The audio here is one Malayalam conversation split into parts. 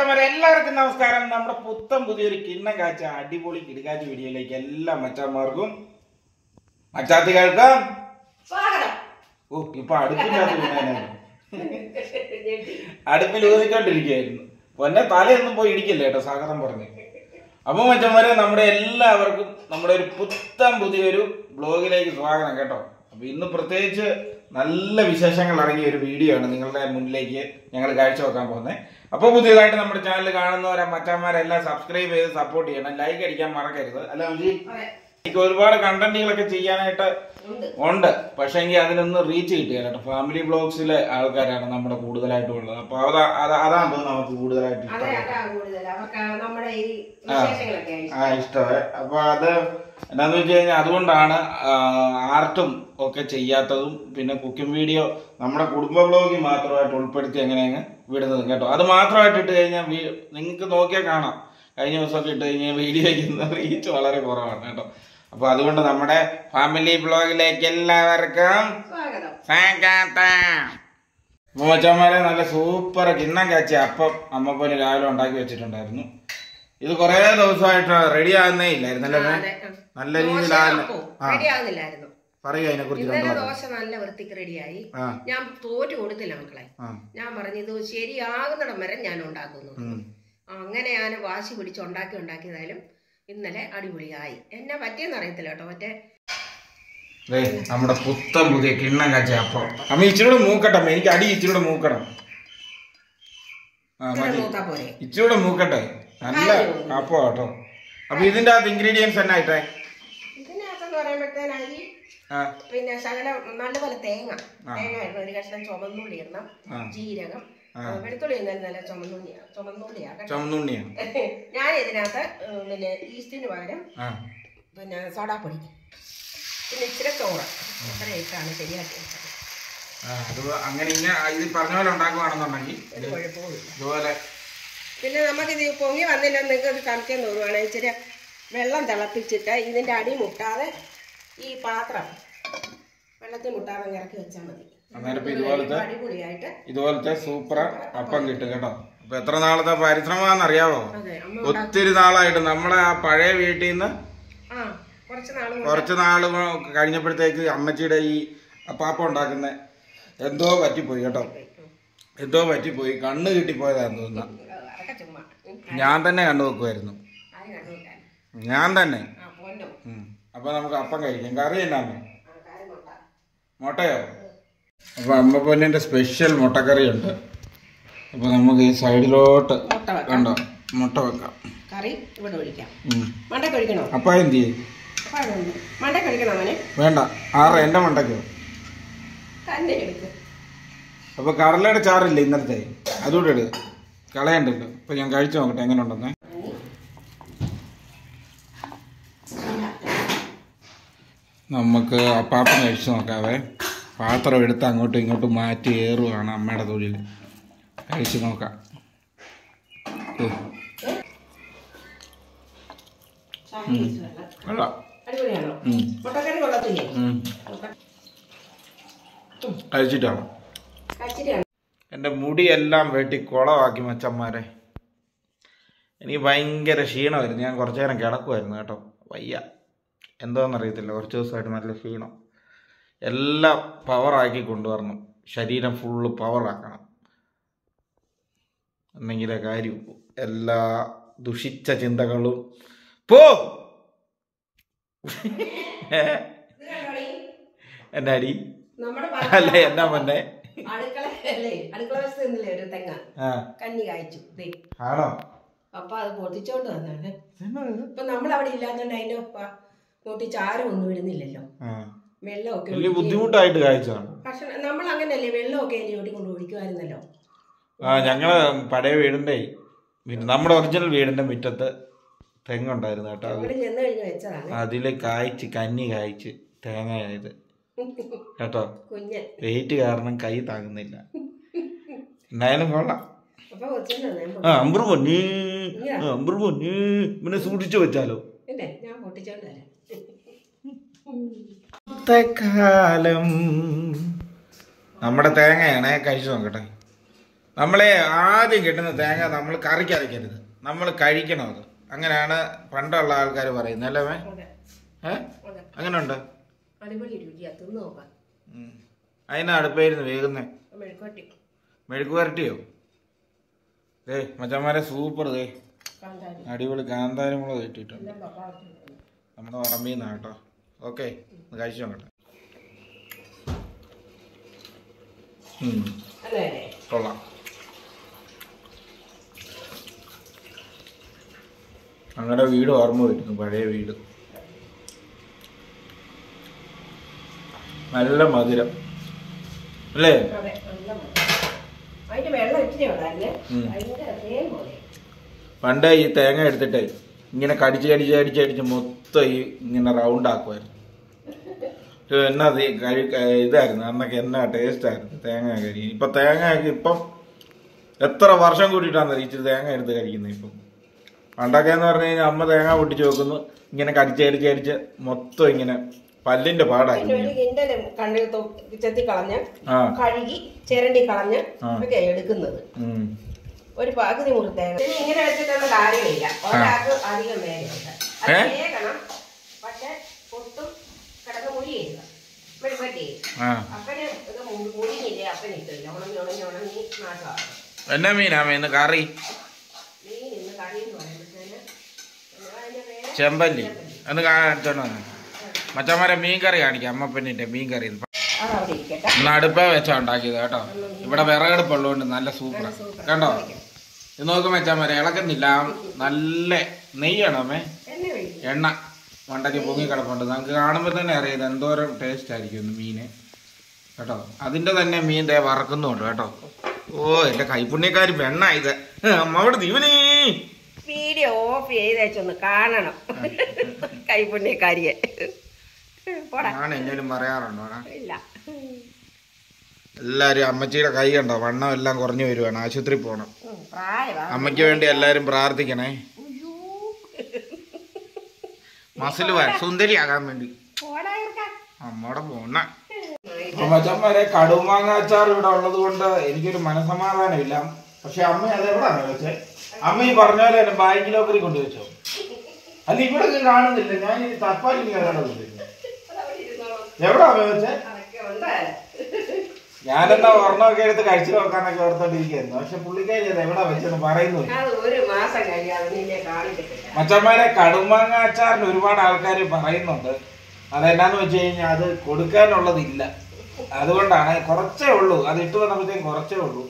മച്ചന്മാരെ എല്ലാവർക്കും നമസ്കാരം നമ്മുടെ പുത്തൻ പുതിയൊരു കിണ്ണം കാച്ച അടിപൊളി കിടക്കാച്ച വീഡിയോയിലേക്ക് എല്ലാ മച്ചന്മാർക്കും മച്ചാത്തി കേൾക്കാം സ്വാഗതം ഓ ഇപ്പൊ അടുപ്പിനകത്ത് വീണേനെ. അടുപ്പിൽ ഊതിക്കൊണ്ടിരിക്കുകയായിരുന്നു പൊന്നെ തലയൊന്നും പോയി ഇടിക്കില്ല കേട്ടോ സ്വാഗതം പറഞ്ഞു അപ്പൊ മച്ചന്മാരെ നമ്മുടെ എല്ലാവർക്കും നമ്മുടെ ഒരു പുത്തൻ പുതിയൊരു ബ്ലോഗിലേക്ക് സ്വാഗതം കേട്ടോ അപ്പൊ ഇന്ന് പ്രത്യേകിച്ച് നല്ല വിശേഷങ്ങൾ അടങ്ങിയ ഒരു വീഡിയോ ആണ് നിങ്ങളുടെ മുന്നിലേക്ക് ഞങ്ങൾ കാഴ്ചവെക്കാൻ പോകുന്നത് അപ്പൊ പുതിയതായിട്ട് നമ്മുടെ ചാനൽ കാണുന്നവരെ മച്ചന്മാരെല്ലാം സബ്സ്ക്രൈബ് ചെയ്ത് സപ്പോർട്ട് ചെയ്യണം ലൈക്ക് അടിക്കാൻ മറക്കരുത് അല്ല അമ്മജി അതെ എനിക്ക് ഒരുപാട് കണ്ടന്റുകളൊക്കെ ചെയ്യാനായിട്ട് ഉണ്ട് ഉണ്ട് പക്ഷെങ്കിൽ അതിനൊന്നും റീച്ച് കിട്ടുക കേട്ടോ ഫാമിലി ബ്ലോഗ്സിലെ ആൾക്കാരാണ് നമ്മുടെ കൂടുതലായിട്ടും ഉള്ളത് അപ്പൊ അതാ അതാ അതാണ് തോന്നുന്നു നമുക്ക് കൂടുതലായിട്ട് അതെ ഇഷ്ടം അതാ കൂടുതൽ അവർക്ക് നമ്മുടെ ഈ വിശേഷങ്ങളൊക്കെ ആ ഇഷ്ടമേ അപ്പൊ അത് എന്താന്ന് വെച്ച് കഴിഞ്ഞാൽ അതുകൊണ്ടാണ് ആ, ആർട്ടും ഒക്കെ ചെയ്യാത്തതും പിന്നെ കുക്കിംഗ് വീഡിയോ നമ്മുടെ കുടുംബ ബ്ലോഗിൽ മാത്രമായിട്ട് ഉൾപ്പെടുത്തി എങ്ങനെയങ്ങ് വിടുന്നത് കേട്ടോ അത് മാത്രമായിട്ട് ഇട്ട് കഴിഞ്ഞാൽ നിങ്ങൾക്ക് നോക്കിയാൽ കാണാം കഴിഞ്ഞ ദിവസമൊക്കെ ഇട്ട് കഴിഞ്ഞാൽ വീഡിയോയ്ക്ക് റീച്ച് വളരെ കുറവാണ് കേട്ടോ അപ്പൊ അതുകൊണ്ട് നമ്മുടെ ഫാമിലി ബ്ലോഗിലേക്ക് എല്ലാവർക്കും സ്വാഗതം മോച്ചന്മാരെ നല്ല സൂപ്പർ കിണ്ണം കാച്ചി അപ്പം അമ്മ പോലെ രാവിലെ ഉണ്ടാക്കി വെച്ചിട്ടുണ്ടായിരുന്നു ഇത് കുറേ ദിവസമായിട്ട് റെഡി ആകുന്നേ ഇല്ലായിരുന്നല്ലേ അമ്മേ? അതെ നല്ല രീതിയിലാണ് ആ റെഡി ആകുന്നില്ലായിരുന്നു പറയുക അതിനെ കുറിച്ച് ഇന്നലെ ദോശ നല്ല വൃത്തിക്ക് റെഡിയായി ആ ഞാൻ തോറ്റു കൊടുത്തില്ല മക്കളെ ആ ഞാൻ പറഞ്ഞു ഇത് ശരിയാകുന്നിടം വരെ ഞാൻ ഉണ്ടാക്കുന്നു ഉം. അങ്ങനെ ഞാൻ വാശി പിടിച്ച് ഉണ്ടാക്കി ഉണ്ടാക്കിയതായാലും ഇന്നലെ അടിപൊളിയായി എന്നെ പറ്റിയെന്ന് അറിയത്തില്ല കേട്ടോ മറ്റേ ദേ, നമ്മുടെ പുത്തൻ പുതിയ കിണ്ണം കാച്ചി അപ്പം അമ്മ ഇച്ചിരൂടെ മൂക്കട്ടെ അമ്മ എനിക്ക് അടി ഇച്ചിരൂടെ മൂക്കണം ആ ഇത്ര മതി മൂത്താ പോരെ ഇച്ചിരൂടെ മൂക്കട്ടെ നല്ല അപ്പം കേട്ടോ അപ്പൊ ഇതിന്റെ അകത്ത് ഇൻഗ്രീഡിയൻസ് എന്നാ ഇട്ടേ ഇതിനകത്തെന്ന് പറയുമ്പോഴത്തേന് അരി ആ പിന്നെ ശകലം നല്ലപോലെ തേങ്ങ തേങ്ങ ഇടണം ഒരു കഷ്ണം ചുമന്നുള്ളി ഇടണം ആ. ജീരകം വെളുത്തുള്ളി എന്നാലും നല്ല ചുമന്നുള്ളിയാ ചുമന്നുള്ളിയാ കേട്ടോ ചുമന്നുണ്ണിയാ ഞാൻ ഇതിനകത്ത് ഉം, പിന്നെ ഈസ്റ്റിന് പകരം ആ പിന്നെ സോഡാപ്പൊടി പിന്നെ ഇച്ചിരി ചോറ് ഇത്ര ഇട്ടാണ് ശരിയാക്കി വെച്ചത് ആ, അത് അങ്ങനെ ഇങ്ങനെ ഇത് പറഞ്ഞ പോലെ ഉണ്ടാക്കുവാണെന്നുണ്ടെങ്കിൽ ഒരു കുഴപ്പമില്ല ഇതുപോലെ പിന്നെ നമുക്കിത് പൊങ്ങി വന്നില്ല നിങ്ങൾക്ക് സംശയം തോന്നുവാണെങ്കിൽ ഇച്ചിരി വെള്ളം തിളപ്പിച്ചിട്ട് ഇതിൻ്റെ അടി മുട്ടാതെ ഈ പാത്രം വെള്ളത്തിൽ മുട്ടാതെ അങ്ങ് ഇറക്കി വെച്ചാൽ മതി അന്നേരം ഇപ്പൊ ഇതുപോലത്തെ അടിപൊളിയായിട്ട് ഇതുപോലത്തെ സൂപ്പർ അപ്പം കിട്ടും കേട്ടോ അപ്പൊ എത്ര നാളത്തെ പരിശ്രമമാണെന്ന് അറിയാവോ അതെ അമ്മ ഒത്തിരി നാളായിട്ട് നമ്മളെ ആ പഴയ വീട്ടിൽ നിന്ന് ആ കുറച്ച് നാളും കുറച്ച് നാൾ കഴിഞ്ഞപ്പോഴത്തേക്ക് അമ്മച്ചിയുടെ ഈ അപ്പാപ്പം ഉണ്ടാക്കുന്ന എന്തോ പറ്റിപ്പോയി കേട്ടോ എന്തോ പറ്റിപ്പോയി കണ്ണ് കിട്ടിപ്പോയതാന്ന് തോന്നുന്നു അതൊക്കെ ചുമ്മാ ഉം. ഞാൻ തന്നെ കണ്ടു നോക്കുമായിരുന്നു ആരും കണ്ടുകൊണ്ടാണ് ഞാൻ തന്നെ ആ പൊന്നോ ഉം. അപ്പൊ നമുക്ക് അപ്പം കഴിക്കാം കറി എന്നാമേ ആ കാര്യം കൊണ്ടാ മുട്ടയോ അപ്പൊ അമ്മ പൊന്നിന്റെ സ്പെഷ്യൽ മുട്ടക്കറി ഉണ്ട് അപ്പൊ നമുക്ക് ഈ സൈഡിലോട്ട് മുട്ട വെക്കാം കണ്ടോ മുട്ട വെക്കാം കറി ഇവിടെ ഒഴിക്കാം ഉം. മണ്ടയ്ക്ക് ഒഴിക്കണോ അപ്പൊ എന്ത് ചെയ്യും അപ്പം അതുണ്ട് മണ്ടയ്ക്ക് ഒഴിക്കണോ അവനെ വേണ്ട ആറ് എന്റെ മണ്ടയ്ക്കോ തന്നെ എടുക്ക് അപ്പൊ കടലയുടെ ചാറില്ലേ ഇന്നലത്തെ അതുകൂടെ ഇട് കളയണ്ടല്ലോ അപ്പൊ ഞാൻ കഴിച്ചു നോക്കട്ടെ എങ്ങനെ ഉണ്ടെന്ന് നമുക്ക് അപ്പാപ്പം കഴിച്ചു നോക്കാവേ പാത്രം എടുത്ത് അങ്ങോട്ടും ഇങ്ങോട്ടും മാറ്റി ഏറുവാണ് അമ്മയുടെ തൊഴിൽ കഴിച്ചു നോക്കാം ഓ, ചായ ഒഴിച്ച് വെള്ളം. കൊള്ളാം അടിപൊളിയാണോ ഉം, മുട്ടക്കറി കൊള്ളത്തില്ലേ ഉം. കഴിച്ചിട്ടാണ് കച്ചിരിയാണ് എൻ്റെ മുടിയെല്ലാം വെട്ടി കുളമാക്കി മച്ചന്മാരെ എനിക്ക് ഭയങ്കര ക്ഷീണമായിരുന്നു ഞാൻ കുറച്ചു നേരം കിടക്കുമായിരുന്നു കേട്ടോ വയ്യ എന്തോന്നറിയത്തില്ല കുറച്ച് ദിവസമായിട്ട് നല്ല ക്ഷീണം എല്ലാം പവറാക്കി കൊണ്ടുവരണം ശരീരം ഫുള്ള് പവറാക്കണം എന്നെങ്കിലേ കാര്യം എല്ലാ ദുഷിച്ച ചിന്തകളും പോ ഏ? എന്നാ അടി നമ്മുടെ അല്ല എന്നാ പൊന്നെ അടുക്കള അല്ലേ അടുക്കള വശത്ത് നിന്നില്ലേ ഒരു തെങ്ങ ആ കഞ്ഞി കായ്ച്ചു ദേ ആണോ അപ്പൊ അത് പൊട്ടിച്ചോണ്ട് വന്നാണ് എന്നാ ഇത്? ഇപ്പൊ നമ്മൾ അവിടെ ഇല്ലാത്തോണ്ട് അതിന്റെ ഒപ്പ പൊട്ടിച്ച് ആരും ഒന്നും ഇടുന്നില്ലല്ലോ ആ വെള്ളമൊക്കെ വലിയ ബുദ്ധിമുട്ടായിട്ട് കാഴ്ചയാണ് പക്ഷെ നമ്മൾ അങ്ങനെയല്ലേ വെള്ളമൊക്കെ അതിനെ ഓടിക്കൊണ്ട് ഒഴിക്കുമായിരുന്നല്ലോ ആ ഞങ്ങള് പഴയ വീടിന്റെ പിന്നെ നമ്മുടെ ഒറിജിനൽ വീടിന്റെ മുറ്റത്ത് തെങ്ങുണ്ടായിരുന്നു കേട്ടോ അത് ഇവിടെ ചെന്ന് കഴിഞ്ഞ് വെച്ചതാണ് അതില് കായ്ച്ച് കന്നി കായ്ച്ച് തേങ്ങയായത് കേട്ടോ കുഞ്ഞൻ വെയിറ്റ് കാരണം കൈ താങ്ങുന്നില്ല എന്നായാലും കൊള്ളാം അപ്പൊ കൊച്ചിനെ ആ അമ്പറ് പൊന്നി ആ, അമ്പറ് പൊന്നി പിന്നെ സൂക്ഷിച്ചു വെച്ചാലോ ഇല്ലേ ഞാൻ പൊട്ടിച്ചോണ്ട് വരാം കാലം നമ്മുടെ തേങ്ങയാണേ കഴിച്ചു നോക്കട്ടെ നമ്മളെ ആദ്യം കിട്ടുന്ന തേങ്ങ നമ്മൾ കറിക്ക് അരയ്ക്കരുത് നമ്മൾ കഴിക്കണം അത് അങ്ങനെയാണ് പണ്ടുള്ള ആൾക്കാർ പറയുന്നത് അല്ലേ മേ അതെ ഏ അതെ അങ്ങനെ ഉണ്ട് അടിപൊളി രുചിയാ തിന്ന് നോക്കാം അതിനാ അടുപ്പായിരുന്നു വേകുന്നേ മെഴുക്കുവട്ടി മെഴുക്ക് വരട്ടിയോ ദേ മച്ചന്മാരെ സൂപ്പർ ദേ കാന്താരി അടിപൊളി കാന്താരി മുളക് കിട്ടിയിട്ടുണ്ട് എല്ലാം പപ്പാ വെച്ചിട്ടുണ്ട്. നമ്മുടെ പറമ്പിൽ കേട്ടോ ഓക്കെ കഴിച്ചു നോക്കട്ടെ ഉം, അല്ലേ അല്ലേ കൊള്ളാം ഞങ്ങളുടെ വീട് ഓർമ്മ വരുന്നു പഴയ വീട് നല്ല മധുരം അല്ലേ അതെ നല്ല മണം. അതിന്റെ വെള്ളം ഇച്ചിരി ഉണ്ടായിരുന്നേ ഉം. ഭയങ്കര തേൻ പോലെ പണ്ട് ഈ തേങ്ങ എടുത്തിട്ട് ഇങ്ങനെ കടിച്ച് കടിച്ച് കടിച്ച് കടിച്ച് മൊത്തം ഈ ഇങ്ങനെ റൗണ്ട് ആക്കുമായിരുന്നു ഇത് എന്നാ ഇത് കഴി ഇതായിരുന്നു അന്നൊക്കെ എന്നാ ടേസ്റ്റ് ആയിരുന്നു തേങ്ങ കരി ഇപ്പൊ തേങ്ങ ഇപ്പം എത്ര വർഷം കൂട്ടിയിട്ടാണ് ഇച്ചിരി തേങ്ങ എടുത്ത് കഴിക്കുന്നത് ഇപ്പം പണ്ടൊക്കെ എന്ന് പറഞ്ഞു കഴിഞ്ഞാൽ അമ്മ തേങ്ങ പൊട്ടിച്ച് വെക്കുന്നു ഇങ്ങനെ കടിച്ച് കടിച്ച് കടിച്ച് മൊത്തം ഇങ്ങനെ പല്ലിന്റെ പാടായി അതിന്റെ ഒരു കിണ്ടല് കണ്ണിൽ ചെത്തി കളഞ്ഞ് ആ കഴുകി ചിരണ്ടി കളഞ്ഞ് ആ. ഒക്കെ എടുക്കുന്നത് ഉം. ഒരു പകുതി മുറി തേങ്ങ ഇത് ഇങ്ങനെ വെച്ചിട്ടുള്ള കാര്യമില്ല ഒരാൾക്ക് അധികം വേഗമുണ്ട് അത് ഏ? വേഗണം പക്ഷെ ഒട്ടും കിടന്ന് മുരിയില്ല വെട്ടി ആ അപ്പന് ഇത് മു- മുരിഞ്ഞില്ലേ അപ്പന് ഇട്ടില്ല ഉണങ്ങി ഉണങ്ങി ഉണങ്ങി നാശമാണ് എന്നാ മീനാ മീൻ കറി മീൻ ഇന്ന് കറി എന്ന് പറയുമ്പോഴത്തേന് അതിന്റെ പേര് ചെമ്പല്ലി ഒന്ന് കാണിച്ചോണ്ട് വന്നേ മച്ചന്മാരെ മീൻ കറി കാണിക്കാം അമ്മപ്പന്നിന്റെ മീൻ കറി അതവിടെ ഇരിക്കട്ടെ ഇന്ന് അടുപ്പ വെച്ചാ ഉണ്ടാക്കിയത് കേട്ടോ ഇവിടെ വിറകടുപ്പുള്ളതുകൊണ്ട് നല്ല സൂപ്പറാ കണ്ടോ ഇത് നോക്കുമ്പോ മച്ചന്മാരെ ഇളക്കുന്നില്ല നല്ല നെയ്യാണോ അമ്മേ എന്നെ ഒഴിക്കും എണ്ണ മണ്ടയ്ക്ക് പൊങ്ങി കിടപ്പുണ്ട് നമുക്ക് കാണുമ്പോൾ തന്നെ അറിയാം ഇത് എന്തോരം ടേസ്റ്റ് ആയിരിക്കും ഒന്ന് മീന് കേട്ടോ അതിന്റെ തന്നെ മീൻ ദേ വറക്കുന്നുണ്ട് കേട്ടോ ഓ എന്റെ കൈപ്പുണ്യക്കാരി പെണ്ണ ഇത് അമ്മ അവിടെ ദീവനീ വീഡിയോ ഓഫ് ചെയ്തേച്ചൊന്ന് കാണണം കൈപുണ്യക്കാരിയെ പോടാ ഞാൻ എന്നോലും പറയാറുണ്ടോ എടാ? ഇല്ല എല്ലാരും അമ്മച്ചിയുടെ കൈ കണ്ടോ വണ്ണം എല്ലാം കുറഞ്ഞു വരുവാണ് ആശുപത്രി പോണം ഉം, പ്രായമാ അമ്മയ്ക്ക് വേണ്ടി എല്ലാരും പ്രാർത്ഥിക്കണേ മസിൽ സുന്ദരിയാകാൻ വേണ്ടി പോടാ ഇറക്കാം. അമ്മയുടെ പോണ മച്ചന്മാരെ കടുമാങ്ങ അച്ചാർ ഇവിടെ ഉള്ളത് കൊണ്ട് എനിക്കൊരു മനസമാധാനമില്ല പക്ഷെ അമ്മ അത് എവിടാണ് വെച്ചേ അമ്മ ഈ പറഞ്ഞ പോലെ തന്നെ ബാങ്ക് ലോക്കറിൽ കൊണ്ടുവച്ചോ അല്ല ഇവിടെ ഒന്നും കാണുന്നില്ല ഞാൻ ഈ തപ്പാലി കയറേണ്ടതില്ല അതവിടെ ഇരുന്നോളൂ. എവിടാ അമ്മ വെച്ചേ അതൊക്കെ ഉണ്ട്. ഞാനെന്നാ ഒരെണ്ണമൊക്കെ എടുത്ത് കഴിച്ചു നോക്കാന്നൊക്കെ ഓർത്തോണ്ടിരിക്കുന്നു പക്ഷെ പുള്ളിക്കാരി അത് എവിടാ വെച്ചെന്ന് പറയുന്നില്ല അത് ഒരു മാസം കഴിയാതെ നിന്നെ കാണിക്കത്തില്ല മച്ചന്മാരെ കടുമാങ്ങ അച്ചാറിന് ഒരുപാട് ആൾക്കാർ പറയുന്നുണ്ട് അതെന്നാന്ന് വെച്ച് കഴിഞ്ഞാൽ അത് കൊടുക്കാനുള്ളതില്ല അതുകൊണ്ടാണ് കുറച്ചേ ഉള്ളൂ അത് ഇട്ട് വന്നപ്പോഴത്തേക്കും കുറച്ചേ ഉള്ളൂ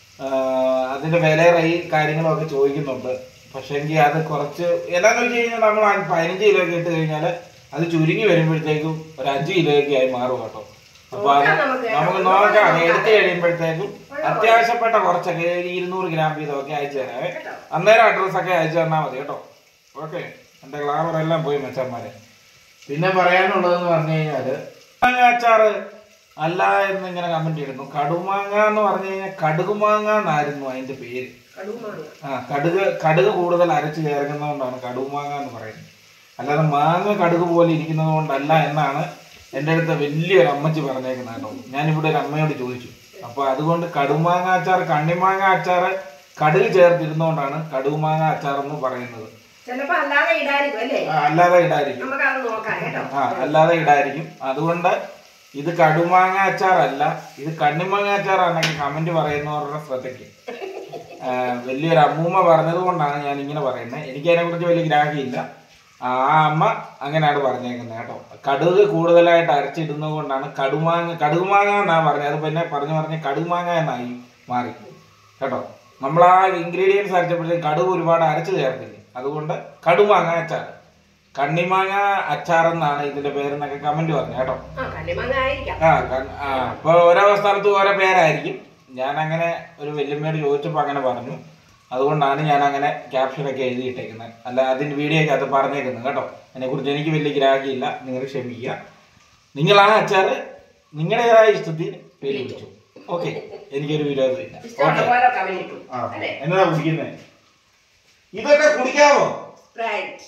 ആഹ് അതിന്റെ വില റൈ കാര്യങ്ങളും ഒക്കെ ചോദിക്കുന്നുണ്ട് പക്ഷെങ്കിൽ അത് കുറച്ച് എന്നാന്ന് വെച്ച് കഴിഞ്ഞാൽ നമ്മൾ ആ പതിനഞ്ച് കിലോ ഒക്കെ ഇട്ട് കഴിഞ്ഞാൽ അത് ചുരുങ്ങി വരുമ്പോഴത്തേക്കും ഒരു അഞ്ച് കിലോയൊക്കെ ആയി മാറും കേട്ടോ അപ്പൊ അത് നോക്കാം നമുക്ക്. നമുക്ക് നോക്കാം എടുത്തു കഴിയുമ്പോഴത്തേക്കും അത്യാവശ്യപ്പെട്ട കുറച്ചൊക്കെ ഒരു ഇരുന്നൂറ് ഗ്രാം വീതമൊക്കെ അയച്ചു തരാവേ അന്നേരം അഡ്രസ് ഒക്കെ അയച്ചു തന്നാൽ മതി കേട്ടോ ഓക്കെ എന്റെ ഗ്ലാമർ എല്ലാം പോയി മച്ചന്മാരെ പിന്നെ പറയാനുള്ളതെന്ന് പറഞ്ഞു കഴിഞ്ഞാല് മാങ്ങ അച്ചാറ് അല്ല എന്ന് ഇങ്ങനെ കമന്റ് ഇടുന്നു കടുമാങ്ങ എന്ന് പറഞ്ഞു കഴിഞ്ഞാൽ കടുകുമാങ്ങ എന്നായിരുന്നു അതിന്റെ പേര് കടുമാങ്ങ ആ കടുക് കടുക് കൂടുതൽ അരച്ച് ചേർക്കുന്നതുകൊണ്ടാണ് കടുമാങ്ങ എന്ന് പറയുന്നത് അല്ലാതെ മാങ്ങ കടുക് പോലെ ഇരിക്കുന്നത് കൊണ്ടല്ല എന്നാണ് എൻ്റെ അടുത്ത് വലിയൊരു അമ്മച്ചി പറഞ്ഞേക്കുന്നത് കേട്ടോ ഞാനിവിടെ ഒരു അമ്മയോട് ചോദിച്ചു അപ്പൊ അതുകൊണ്ട് കടുമാങ്ങ അച്ചാർ കണ്ണിമാങ്ങ അച്ചാർ കടുക് ചേർത്തിരുന്നോണ്ടാണ് കടുമാങ്ങ അച്ചാർ എന്ന് പറയുന്നത് ചിലപ്പോ അല്ലാതെ ഇടായിരിക്കും അല്ലേ ആ, അല്ലാതെ ഇടായിരിക്കും നമുക്ക് അത് നോക്കാം കേട്ടോ ആ അല്ലാതെ ഇടായിരിക്കും അതുകൊണ്ട് ഇത് കടുമാങ്ങ അച്ചാറല്ല ഇത് കണ്ണിമാങ്ങ അച്ചാറാണെങ്കിൽ കമന്റ് പറയുന്നവരുടെ ശ്രദ്ധയ്ക്ക് ആ, വലിയൊരു അമ്മൂമ്മ പറഞ്ഞത് കൊണ്ടാണ് ഞാൻ ഇങ്ങനെ പറയുന്നത് എനിക്ക് അതിനെ കുറിച്ച് വലിയ ഗ്രാഹ്യമില്ല ആ അമ്മ അങ്ങനെയാണ് പറഞ്ഞേക്കുന്നത് കേട്ടോ കടുക് കൂടുതലായിട്ട് അരച്ചിടുന്നത് കൊണ്ടാണ് കടുമാങ്ങ കടുകുമാങ്ങ എന്നാ പറഞ്ഞത് അത് പിന്നെ പറഞ്ഞു പറഞ്ഞ് കടുമാങ്ങ എന്നായി മാറി കേട്ടോ നമ്മൾ ആ ഇൻഗ്രീഡിയൻസ് അരച്ചപ്പോഴത്തേക്ക് കടുക് ഒരുപാട് അരച്ച് ചേർത്തില്ലേ അതുകൊണ്ട് കടുമാങ്ങ അച്ചാർ കണ്ണിമാങ്ങ അച്ചാർ എന്നാണ് ഇതിന്റെ പേരെന്നൊക്കെ കമന്റ് പറഞ്ഞു കേട്ടോ ആ കണ്ണിമാങ്ങ ആയിരിക്കാം ആ കൺ- ആ ഇപ്പൊ ഓരോ സ്ഥലത്തും ഓരോ പേരായിരിക്കും ഞാൻ അങ്ങനെ ഒരു വല്യമ്മയോട് ചോദിച്ചപ്പോ അങ്ങനെ പറഞ്ഞു അതുകൊണ്ടാണ് ഞാൻ അങ്ങനെ ക്യാപ്ഷനൊക്കെ എഴുതിയിട്ടേക്കുന്നത് അല്ല അതിന്റെ വീഡിയോ ഒക്കെ അത് പറഞ്ഞേക്കുന്നത് കേട്ടോ അതിനെ കുറിച്ച് എനിക്ക് വലിയ ഗ്രാഹ്യമില്ല നിങ്ങൾ ക്ഷമിക്കുക നിങ്ങൾ ആ അച്ചാറ് നിങ്ങളുടേതായ ഇഷ്ടത്തിൽ പേര് വിളിച്ചു ഓക്കെ എനിക്കൊരു വിരോധമില്ല ഓക്കെ ഇഷ്ടമുള്ള പോലെ കമന്റ് ഇട്ടു ആ അല്ലേ എന്നതാ കുടിക്കുന്നത് ഇതൊക്കെ കുടിക്കാവോ റൈറ്റ്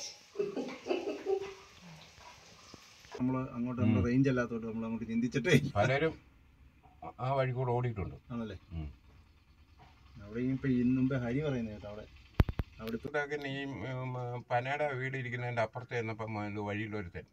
നമ്മൾ അങ്ങോട്ട് നമ്മൾ റേഞ്ച് അല്ലാത്തോട്ട് നമ്മൾ അങ്ങോട്ട് ചിന്തിച്ചിട്ടേ പലരും ആ വഴി കൂടെ ഓടിയിട്ടുണ്ട് ആണല്ലേ ഉം. അവിടെ ഇപ്പൊ ഈ മുമ്പേ ഹരി പറയുന്നത് കേട്ടോ അവിടെ അവിടെ ഇപ്പൊ ഇതൊക്കെ ഈ ഉം, പനയുടെ വീട് ഇരിക്കുന്നതിന്റെ അപ്പുറത്ത് ചെന്നപ്പം അതിന്റെ വഴിയിലൊരുത്തൻ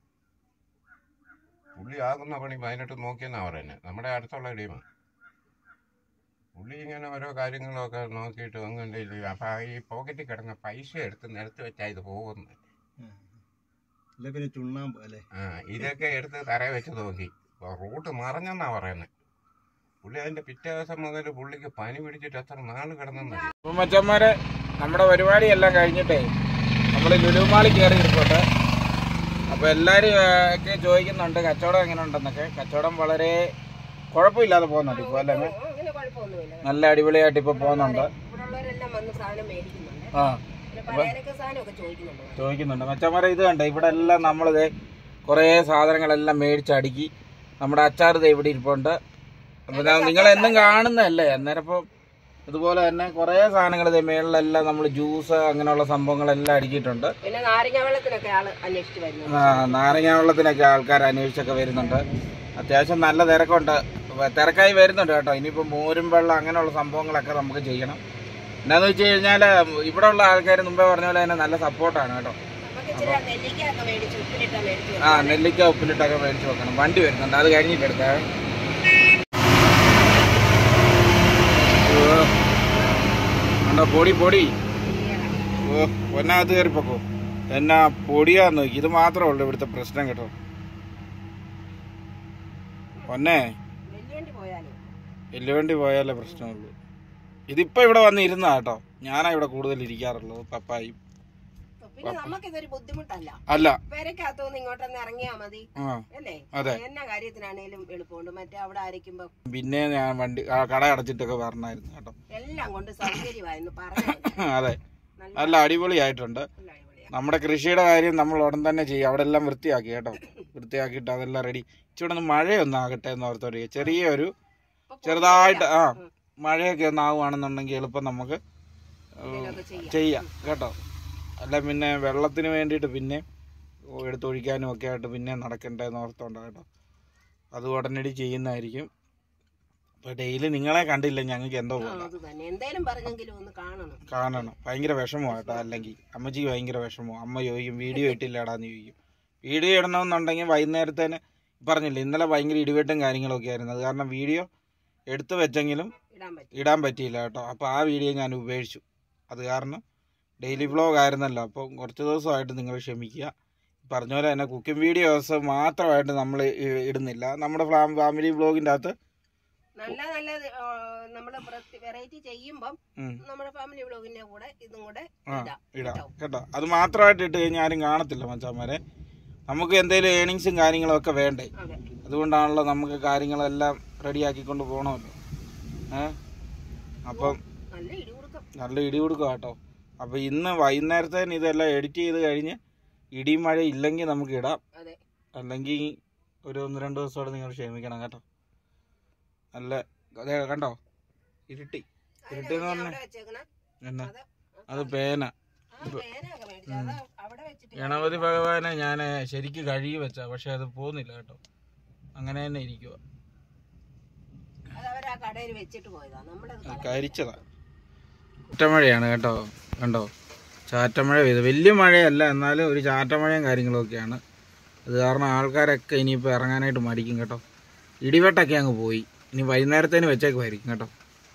പുള്ളി ആകുന്ന പണി പതിനെട്ട് നോക്കിയെന്നാ പറയുന്നത് നമ്മുടെ അടുത്തുള്ള ടീം പുള്ളി ഇങ്ങനെ ഓരോ കാര്യങ്ങളൊക്കെ നോക്കിയിട്ട് അങ്ങനെ ഇത് അപ്പൊ ഈ പോക്കറ്റിൽ കിടന്ന പൈസ എടുത്ത് നിരത്തി വെച്ചാ ഇത് പോകുന്നത് ഇല്ല പിന്നെ ചുണ്ണാമ്പ് അല്ലേ ആ ഇതൊക്കെ എടുത്ത് തറ വെച്ച് നോക്കി അപ്പൊ റൂട്ട് മറഞ്ഞെന്നാ പറയുന്നത് പുള്ളി അതിന്റെ പിറ്റേ ദിവസം മുതൽ പുള്ളിക്ക് പനി പിടിച്ചിട്ട് എത്ര നാൾ കിടന്നെന്ന് അപ്പൊ മച്ചന്മാരെ നമ്മുടെ പരിപാടി എല്ലാം കഴിഞ്ഞിട്ടേ നമ്മൾ ലുലുമാളി കയറി ഇരിക്കട്ടെ അപ്പൊ എല്ലാരും ആ, ഒക്കെ ചോദിക്കുന്നുണ്ട് കച്ചവടം എങ്ങനെ ഉണ്ടെന്നൊക്കെ കച്ചവടം വളരെ കുഴപ്പമില്ലാതെ പോകുന്നുണ്ട് ഇപ്പൊ അല്ലേ അമ്മേ? അങ്ങനെ കുഴപ്പമൊന്നുമില്ല നല്ല അടിപൊളിയായിട്ട് ഇപ്പൊ പോകുന്നുണ്ട് ഇവിടെ ഉള്ളവരെല്ലാം വന്ന് സാധനം മേടിക്കുന്നുണ്ട് ആ പിന്നെ പലചരക്ക് സാധനമൊക്കെ ചോദിക്കുന്നുണ്ട് ചോദിക്കുന്നുണ്ട് മച്ചന്മാരെ ഇത് കണ്ട ഇവിടെ എല്ലാം നമ്മളിത് കുറേ സാധനങ്ങളെല്ലാം മേടിച്ചടുക്കി നമ്മുടെ അച്ചാർ ദേ ഇവിടെ ഇരിപ്പുണ്ട് അപ്പൊ നിങ്ങൾ എന്നും കാണുന്നതല്ലേ അന്നേരം ഇപ്പൊ ഇതുപോലെ തന്നെ കുറേ സാധനങ്ങൾ ഇതേ മേളിലെല്ലാം നമ്മൾ ജ്യൂസ് അങ്ങനെയുള്ള സംഭവങ്ങളെല്ലാം അടുക്കിയിട്ടുണ്ട് പിന്നെ നാരങ്ങ വെള്ളത്തിനൊക്കെ ആള് അന്വേഷിച്ച് വരുന്നുണ്ട് ആ, നാരങ്ങ വെള്ളത്തിനൊക്കെ ആൾക്കാർ അന്വേഷിച്ചൊക്കെ വരുന്നുണ്ട് അത്യാവശ്യം നല്ല തിരക്കുണ്ട് വ- തിരക്കായി വരുന്നുണ്ട് കേട്ടോ ഇനിയിപ്പോൾ മോരും വെള്ളം അങ്ങനെയുള്ള സംഭവങ്ങളൊക്കെ നമുക്ക് ചെയ്യണം എന്നാന്ന് വെച്ച് കഴിഞ്ഞാൽ ഇവിടെ ഉള്ള ആൾക്കാർ മുമ്പേ പറഞ്ഞ പോലെ തന്നെ നല്ല സപ്പോർട്ടാണ് കേട്ടോ നമുക്ക് ഇച്ചിരി നെല്ലിക്കയൊക്കെ മേടിച്ച് ഉപ്പിലിട്ടാ മേടിച്ച് ആ നെല്ലിക്ക ഉപ്പിലിട്ടൊക്കെ മേടിച്ച് വെക്കണം വണ്ടി വരുന്നുണ്ട് അത് കഴിഞ്ഞിട്ട് എടുക്കാം ഉണ്ടോ പൊടി പൊടി ഓ പൊന്നകത്ത് കയറിപ്പോക്കോ എന്നാ പൊടിയാന്ന് നോക്കി ഇത് മാത്രമേ ഉള്ളൂ ഇവിടുത്തെ പ്രശ്നം കേട്ടോ പൊന്നെ വെല്ലുവണ്ടി പോയാലും എല്ലുവണ്ടി പോയാലേ പ്രശ്നമുള്ളൂ ഇതിപ്പോ ഇവിടെ വന്ന് ഇരുന്നാ കേട്ടോ ഞാനാ ഇവിടെ കൂടുതൽ ഇരിക്കാറുള്ളത് പപ്പായും പിന്നെ നമുക്കിതൊരു ബുദ്ധിമുട്ടല്ല അല്ല പേരക്കകത്തുനിന്ന് ഇങ്ങോട്ടൊന്ന് ഇറങ്ങിയാ മതി ആ അല്ലേ അതെ. എന്നാ കാര്യത്തിനാണേലും എളുപ്പമുണ്ട് മറ്റേ അവിടെ ആയിരിക്കുമ്പോ പിന്നെ ഞാൻ വണ്ടി ആ, കട അടച്ചിട്ടൊക്കെ പറഞ്ഞായിരുന്നു കേട്ടോ എല്ലാം കൊണ്ട് സൗകര്യമായിരുന്നു പറഞ്ഞു അതെ നല്ല നല്ല അടിപൊളിയായിട്ടുണ്ട് നല്ല അടിപൊളിയാ നമ്മുടെ കൃഷിയുടെ കാര്യം നമ്മൾ ഉടൻ തന്നെ ചെയ്യും അവിടെ എല്ലാം വൃത്തിയാക്കി കേട്ടോ വൃത്തിയാക്കിയിട്ട് അതെല്ലാം റെഡി ഇച്ചിരി ഒന്ന് മഴയൊന്നും ആകട്ടെ എന്ന് ഓർത്തൊരു ചെറിയൊരു ഇപ്പൊ ചെറുതായിട്ട് ആ മഴയൊക്കെ ഒന്ന് ആവുകയാണെന്നുണ്ടെങ്കിൽ എളുപ്പം നമുക്ക് എന്തെങ്കിലുമൊക്കെ ചെയ്യാം ചെയ്യാം കേട്ടോ അല്ല പിന്നെ വെള്ളത്തിന് വേണ്ടിയിട്ട് പിന്നെ എടുത്തൊഴിക്കാനും ഒക്കെ ആയിട്ട് പിന്നെ നടക്കണ്ടേന്ന് ഓർത്തോണ്ട കേട്ടോ അത് ഉടനടി ചെയ്യുന്നതായിരിക്കും അപ്പോൾ ഡെയിലി നിങ്ങളെ കണ്ടില്ല ഞങ്ങൾക്ക് എന്തോ ആ, പോലെ അത് തന്നെ എന്തേലും പറഞ്ഞെങ്കിലും ഒന്ന് കാണണം കാണണം ഭയങ്കര വിഷമമാണ് കേട്ടോ അല്ലെങ്കിൽ അമ്മച്ചിക്ക് ഭയങ്കര വിഷമമാണ് അമ്മ ചോദിക്കും വീഡിയോ ഇട്ടില്ലടാന്ന് ചോദിക്കും വീഡിയോ ഇടണമെന്നുണ്ടെങ്കിൽ വൈകുന്നേരത്തേന് പറഞ്ഞില്ല ഇന്നലെ ഭയങ്കര ഇടിവെട്ടും കാര്യങ്ങളൊക്കെ ആയിരുന്നു അത് കാരണം വീഡിയോ എടുത്തു വെച്ചെങ്കിലും ഇടാൻ പറ്റും ഇടാൻ പറ്റിയില്ല കേട്ടോ അപ്പോൾ ആ വീഡിയോ ഞാൻ ഉപേക്ഷിച്ചു അത് കാരണം ഡെയിലി വ്ലോഗ് ആയിരുന്നല്ലോ അപ്പോൾ കുറച്ച് ദിവസമായിട്ട് നിങ്ങൾ ക്ഷമിക്കുക പറഞ്ഞ പോലെ തന്നെ കുക്കിംഗ് വീഡിയോസ് മാത്രമായിട്ട് നമ്മൾ ഇടുന്നില്ല നമ്മുടെ ഫാമിലി വ്ലോഗിൻ്റെ അകത്ത് നല്ല നല്ല നമ്മള് വെറൈറ്റി ചെയ്യുമ്പം ഉം, നമ്മുടെ ഫാമിലി വ്ളോഗിന്റെ കൂടെ ഇതും കൂടെ ആ ഇടാം ഇടാം കേട്ടോ അത് മാത്രമായിട്ട് ഇട്ട് കഴിഞ്ഞാൽ ആരും കാണത്തില്ല മച്ചാന്മാരെ നമുക്ക് എന്തെങ്കിലും ഏണിങ്സും കാര്യങ്ങളും ഒക്കെ വേണ്ടേ അതെ അതുകൊണ്ടാണല്ലോ നമുക്ക് കാര്യങ്ങളെല്ലാം റെഡിയാക്കിക്കൊണ്ട് പോകണമല്ലോ ഏ അപ്പം നല്ല ഇടി കൊടുക്കും നല്ല ഇടി കൊടുക്കുക കേട്ടോ അപ്പോൾ ഇന്ന് വൈകുന്നേരത്തേന് ഇതെല്ലാം എഡിറ്റ് ചെയ്ത് കഴിഞ്ഞ് ഇടിയും മഴ ഇല്ലെങ്കിൽ നമുക്ക് ഇടാം അതെ അല്ലെങ്കിൽ ഒരു ഒന്ന് രണ്ട് ദിവസത്തോടെ നിങ്ങൾ ക്ഷമിക്കണം കേട്ടോ നല്ല അതെ കണ്ടോ ഇരുട്ടി ഇരുട്ടി എന്ന് പറഞ്ഞാൽ അവിടെ വെച്ചേക്കണ എന്നാ അത് അത് പേന ആ പേനയൊക്കെ മേടിച്ചു അത് അവിടെ വെച്ചിട്ട് ഗണപതി ഭഗവാനെ ഞാൻ ശരിക്ക് കഴുകി വെച്ച പക്ഷെ അത് പോകുന്നില്ല കേട്ടോ അങ്ങനെ തന്നെ ഇരിക്കുക അത് അവരാ കടയിൽ വെച്ചിട്ട് പോയതാ നമ്മളത് കളഞ്ഞു. കരിച്ചതാ ചാറ്റമഴയാണ് കേട്ടോ കണ്ടോ ചാറ്റമഴ പെയ്ത് വലിയ മഴയല്ല എന്നാലും ഒരു ചാറ്റമഴയും കാര്യങ്ങളും ഒക്കെയാണ് അത് കാരണം ആൾക്കാരൊക്കെ ഇനിയിപ്പോൾ ഇറങ്ങാനായിട്ട് മടിക്കും കേട്ടോ ഇടിവെട്ടൊക്കെ അങ്ങ് പോയി ഇനി വൈകുന്നേരത്തേന് വെച്ചേക്കുമായിരിക്കും കേട്ടോ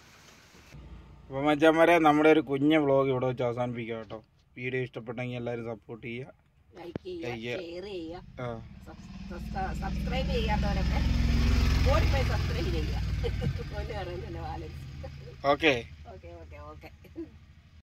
അപ്പോൾ മച്ചാന്മാരെ നമ്മുടെ ഒരു കുഞ്ഞ വ്ളോഗ് ഇവിടെ വെച്ച് അവസാനിപ്പിക്കുക കേട്ടോ വീഡിയോ ഇഷ്ടപ്പെട്ടെങ്കിൽ എല്ലാവരും സപ്പോർട്ട് ചെയ്യുക ലൈക്ക് ചെയ്യുക Like ചെയ്യുക. ഷെയർ ചെയ്യുക ആ, സബ്സ്ക്രൈബ് ചെയ്യാത്തവരൊക്കെ ഓടിപ്പോയി സബ്സ്ക്രൈബ് ചെയ്യുക ഓന് പറയുന്നില്ല balance okay okay okay okay